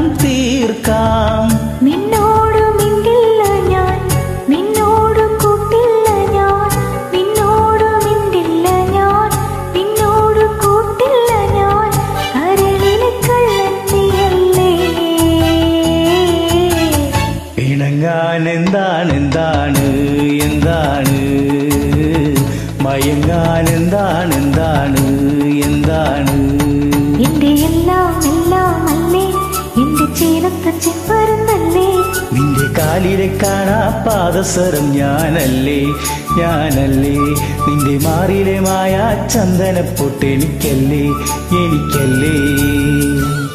തീർക്കാം നിന്നോട് മിണ്ടില്ല ഞാൻ നിന്നോട് കൂട്ടില്ല ഞാൻ നിന്നോട് മിണ്ടില്ല ഞാൻ നിന്നോട് കൂട്ടില്ല ഞാൻ കരളിലെ കള്ളൻ നീയല്ലേ ഇണങ്ങാൻ എന്താണ് എന്താണ് എന്താണ് മയങ്ങാൻ എന്താണ് എന്താണ് എന്താണ് എന്റെ എല്ലാം എല്ലാം അല്ലേ എന്റെ ചേലത്ത് ചെപ്പരുന്നല്ലേ നിന്റെ കാലിലെ കാണാ പാദസരം ഞാനല്ലേ ഞാനല്ലേ നിന്റെ മാറിലെ മായ ചന്ദനപ്പൊട്ട് എനിക്കല്ലേ എനിക്കല്ലേ